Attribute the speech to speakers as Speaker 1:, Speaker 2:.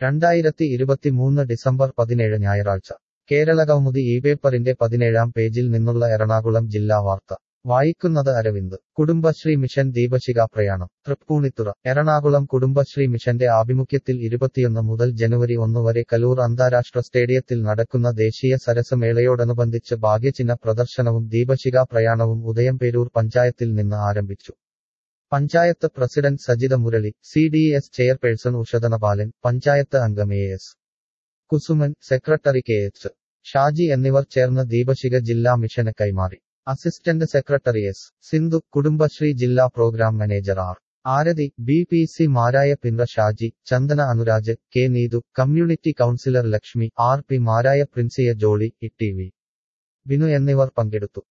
Speaker 1: രണ്ടായിരത്തി ഇരുപത്തിമൂന്ന് ഡിസംബർ പതിനേഴ് ഞായറാഴ്ച കേരളകൗമുദി ഈ പേപ്പറിന്റെ പതിനേഴാം പേജിൽ നിന്നുള്ള എറണാകുളം ജില്ലാ വാർത്ത വായിക്കുന്നത് അരവിന്ദ് കുടുംബശ്രീ മിഷൻ ദീപശിഖ പ്രയാണം തൃപ്പൂണിത്തുറ എറണാകുളം കുടുംബശ്രീ മിഷന്റെ ആഭിമുഖ്യത്തിൽ ഇരുപത്തിയൊന്ന് മുതൽ ജനുവരി ഒന്ന് വരെ കലൂർ അന്താരാഷ്ട്ര സ്റ്റേഡിയത്തിൽ നടക്കുന്ന ദേശീയ സരസ് മേളയോടനുബന്ധിച്ച് ഭാഗ്യചിഹ്ന പ്രദർശനവും ദീപശിഖ പ്രയാണവും ഉദയംപേരൂർ പഞ്ചായത്തിൽ നിന്ന് ആരംഭിച്ചു panchayat president Sajitha Murali C D S chairperson Usha Dhanapalan panchayat അംഗം A S Kusuman secretary K H Shaji എന്നിവർ ചേർന്ന് ദീപശിഖ ജില്ലാ മിഷന് കൈമാറി assistant secretary S Sindhu Kudumbashree ജില്ലാ programme manager R Arathi B P C മാരായ Pinta Shaji Chandana Anuraj K Neethu community counsellor Lakshmi R P മാരായ Princia Jolly E T V Binu എന്നിവർ പങ്കെടുത്തു